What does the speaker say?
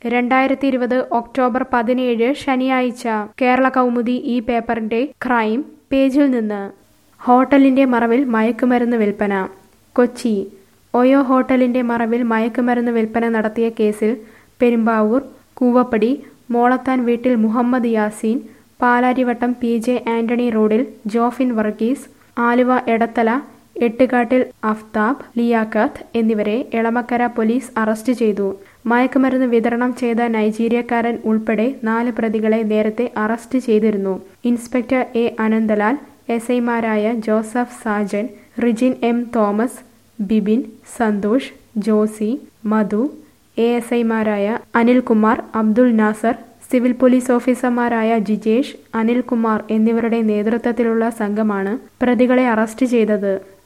രണ്ടായിരത്തി ഇരുപത് ഒക്ടോബർ പതിനേഴ് ശനിയാഴ്ച കേരള കൗമുദി ഈ പേപ്പറിന്റെ ക്രൈം പേജിൽ നിന്ന് ഹോട്ടലിന്റെ മറവിൽ മയക്കുമരുന്ന് വിൽപ്പന കൊച്ചി ഒയോ ഹോട്ടലിന്റെ മറവിൽ മയക്കുമരുന്ന് വിൽപ്പന നടത്തിയ കേസിൽ പെരുമ്പാവൂർ കൂവപ്പടി മോളത്താൻ വീട്ടിൽ മുഹമ്മദ് യാസീൻ പാലാരിവട്ടം പി ജെ ആന്റണി റോഡിൽ ജോഫിൻ വർഗീസ് ആലുവ എടത്തല എട്ടുകാട്ടിൽ അഫ്താബ് ലിയാഖത്ത് എന്നിവരെ എളമക്കര പോലീസ് അറസ്റ്റ് ചെയ്തു മയക്കുമരുന്ന് വിതരണം ചെയ്ത നൈജീരിയക്കാരൻ ഉൾപ്പെടെ നാല് പ്രതികളെ നേരത്തെ അറസ്റ്റ് ചെയ്തിരുന്നു ഇൻസ്പെക്ടർ എ അനന്തലാൽ എസ് ഐമാരായ Joseph Sajan Rijin M Thomas Bibin Santhosh Josie Madhu A S ഐമാരായ അനിൽകുമാർ അബ്ദുൾ നാസർ സിവിൽ പോലീസ് ഓഫീസർമാരായ ജിജേഷ് അനിൽകുമാർ എന്നിവരുടെ നേതൃത്വത്തിലുള്ള സംഘമാണ് പ്രതികളെ അറസ്റ്റ് ചെയ്തത്